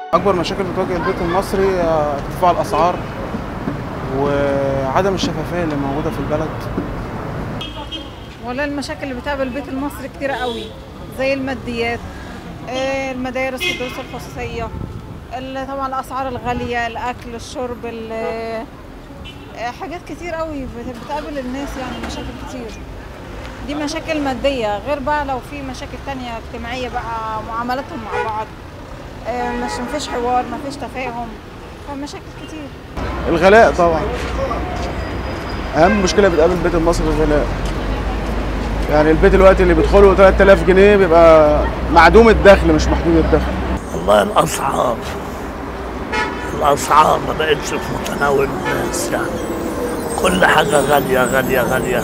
اكبر مشاكل بتواجه البيت المصري آه، ارتفاع الاسعار وعدم الشفافيه اللي موجوده في البلد ولا المشاكل اللي بتقابل البيت المصري كتيرة قوي زي الماديات آه، المدارس والدروس الخصوصية ال- طبعا الأسعار الغالية الأكل الشرب ال- آه، حاجات كتير قوي بت- بتقابل الناس يعني مشاكل كتير دي مشاكل مادية غير بقى لو في مشاكل تانية اجتماعية بقى معاملاتهم مع بعض آه، مش مفيش حوار مفيش تفاهم فمشاكل كتير الغلاء طبعا اهم مشكله بتقابل البيت المصري الغلاء يعني البيت دلوقتي اللي بيدخله 3000 جنيه بيبقى معدوم الدخل مش محدود الدخل والله الأسعار الأسعار ما بقتش في متناول الناس يعني كل حاجة غالية غالية غالية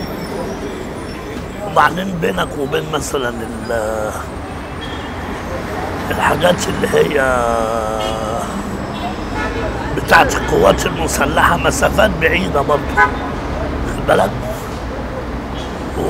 وبعدين بينك وبين مثلا ال- الحاجات اللي هي بتاعت القوات المسلحة مسافات بعيدة برضه خد بالك و...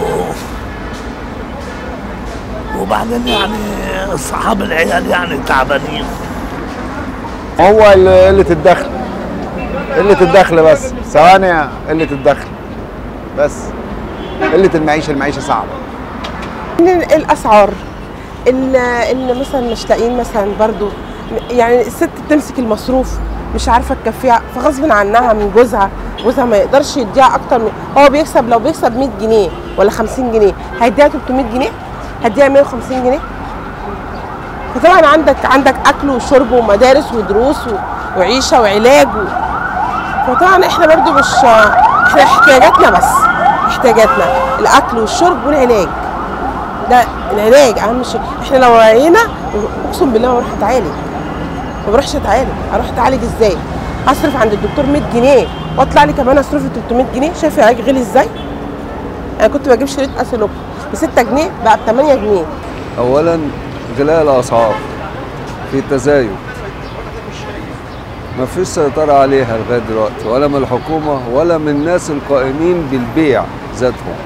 وبعدين يعني اصحاب العيال يعني تعبانين هو ال- قلة الدخل قلة الدخل بس ثواني قلة الدخل بس قلة المعيشة المعيشة صعبة إن الاسعار ان ان مثلا مش لاقيين مثلا برضو يعني الست بتمسك المصروف مش عارفه تكفيها فغصب عنها من جوزها جوزها ما يقدرش يديها اكتر من هو بيكسب لو بيكسب 100 جنيه ولا 50 جنيه هيديها 300 جنيه هيديها 150 جنيه فطبعا عندك عندك اكل وشرب ومدارس ودروس و- وعيشه وعلاج و... فطبعا احنا برضو مش احنا احتياجاتنا بس احتياجاتنا الاكل والشرب والعلاج ده العلاج اهم شيء احنا لو وعينا اقسم بالله ما بروح اتعالج ما بروحش اتعالج اروح اتعالج ازاي اصرف عند الدكتور 100 جنيه واطلع لي كمان اصرف لي 300 جنيه شايف العلاج غلي ازاي انا كنت بجيب شريط اسيلوك ب 6 جنيه بقى ب 8 جنيه أولا غلاء الأسعار في تزايد ما فيش سيطرة عليها لغاية دلوقتي ولا من الحكومة ولا من الناس القائمين بالبيع ذاتهم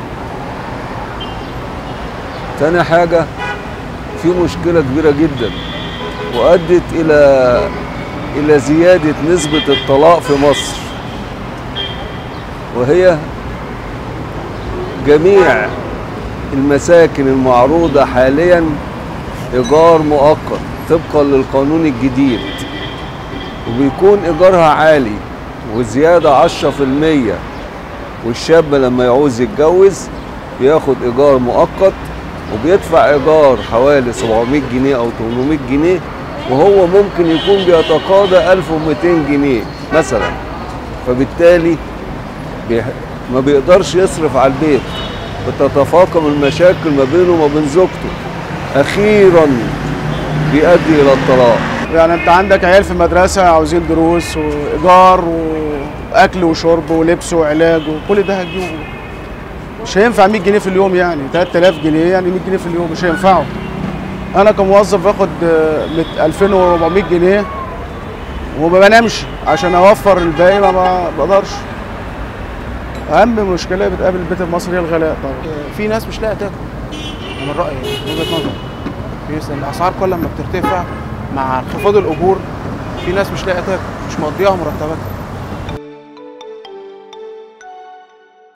تاني حاجة في مشكلة كبيرة جدا وأدت إلى إلى زيادة نسبة الطلاق في مصر وهي جميع المساكن المعروضة حاليا إيجار مؤقت طبقا للقانون الجديد وبيكون إيجارها عالي وزيادة عشرة في المية والشاب لما يعوز يتجوز بياخد إيجار مؤقت وبيدفع إيجار حوالي 700 جنيه أو 800 جنيه وهو ممكن يكون بيتقاضى 1200 جنيه مثلا فبالتالي بيح- ما بيقدرش يصرف على البيت بتتفاقم المشاكل ما بينه وما بين زوجته اخيرا بيؤدي الى الطلاق يعني انت عندك عيال في مدرسه عاوزين دروس وايجار واكل وشرب ولبس وعلاج وكل ده هتجيبه مش هينفع 100 جنيه في اليوم يعني 3000 جنيه يعني 100 جنيه في اليوم مش هينفعوا انا كموظف باخد آه، مت- 2400 جنيه وما بنامش عشان اوفر الباقي ما ما بقدرش اهم مشكله بتقابل البيت المصري هي الغلاء طبعا في ناس مش لاقيه تاكل من رايي من وجهه نظري في الاسعار كل ما بترتفع مع انخفاض الاجور في ناس مش لاقيه تاكل مش مقضيها مرتباتها